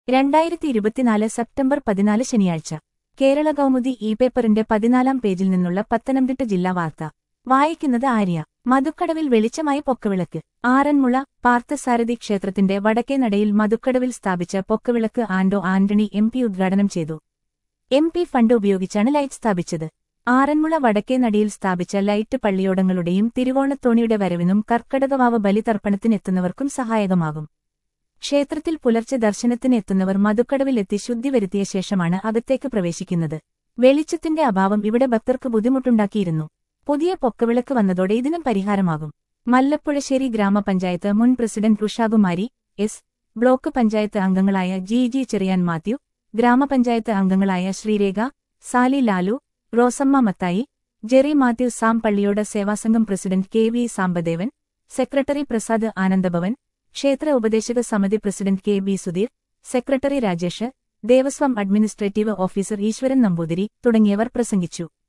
രണ്ടായിരത്തി ഇരുപത്തിനാല് സെപ്റ്റംബർ പതിനാല് ശനിയാഴ്ച കേരള കൗമുദി ഇ പേപ്പറിന്റെ പതിനാലാം പേജിൽ നിന്നുള്ള പത്തനംതിട്ട ജില്ലാ വാർത്ത വായിക്കുന്നത് ആര്യ മധുക്കടവിൽ വെളിച്ചമായി പൊക്കവിളക്ക് ആറന്മുള പാർത്ഥസാരഥി ക്ഷേത്രത്തിന്റെ വടക്കേ നടയിൽ മധുക്കടവിൽ സ്ഥാപിച്ച പൊക്കവിളക്ക് ആൻഡോ ആന്റണി എം പി ഉദ്ഘാടനം ചെയ്തു എം പി ഫണ്ട് ഉപയോഗിച്ചാണ് ലൈറ്റ് സ്ഥാപിച്ചത് ആറന്മുള വടക്കേ നടിയിൽ സ്ഥാപിച്ച ലൈറ്റ് പള്ളിയോടങ്ങളുടെയും തിരുവോണത്തോണിയുടെ വരവിനും കർക്കടകവാവ് ബലിതർപ്പണത്തിനെത്തുന്നവർക്കും സഹായകമാകും ക്ഷേത്രത്തിൽ പുലർച്ചെ ദർശനത്തിന് എത്തുന്നവർ മധുക്കടവിലെത്തി ശുദ്ധി വരുത്തിയ ശേഷമാണ് അകത്തേക്ക് പ്രവേശിക്കുന്നത് വെളിച്ചത്തിന്റെ അഭാവം ഇവിടെ ഭക്തർക്ക് ബുദ്ധിമുട്ടുണ്ടാക്കിയിരുന്നു പുതിയ പൊക്കവിളക്ക് വന്നതോടെ ഇതിനും പരിഹാരമാകും മല്ലപ്പുഴശ്ശേരി ഗ്രാമപഞ്ചായത്ത് മുൻ president Ushakumari S block panchayat അംഗങ്ങളായ ജി ജി ചെറിയാൻ മാത്യു ഗ്രാമപഞ്ചായത്ത് അംഗങ്ങളായ Sreerekha Sali Lalu Rosamma Mathai Jerry Mathew Sam Palliyoda Sevasangham president K V Sambadevan secretary Prasad Anandabhavan ക്ഷേത്ര ഉപദേശക സമിതി president K B Sudheer secretary Rajesh Devaswom administrative officer Eswaran Namboothiri തുടങ്ങിയവർ പ്രസംഗിച്ചു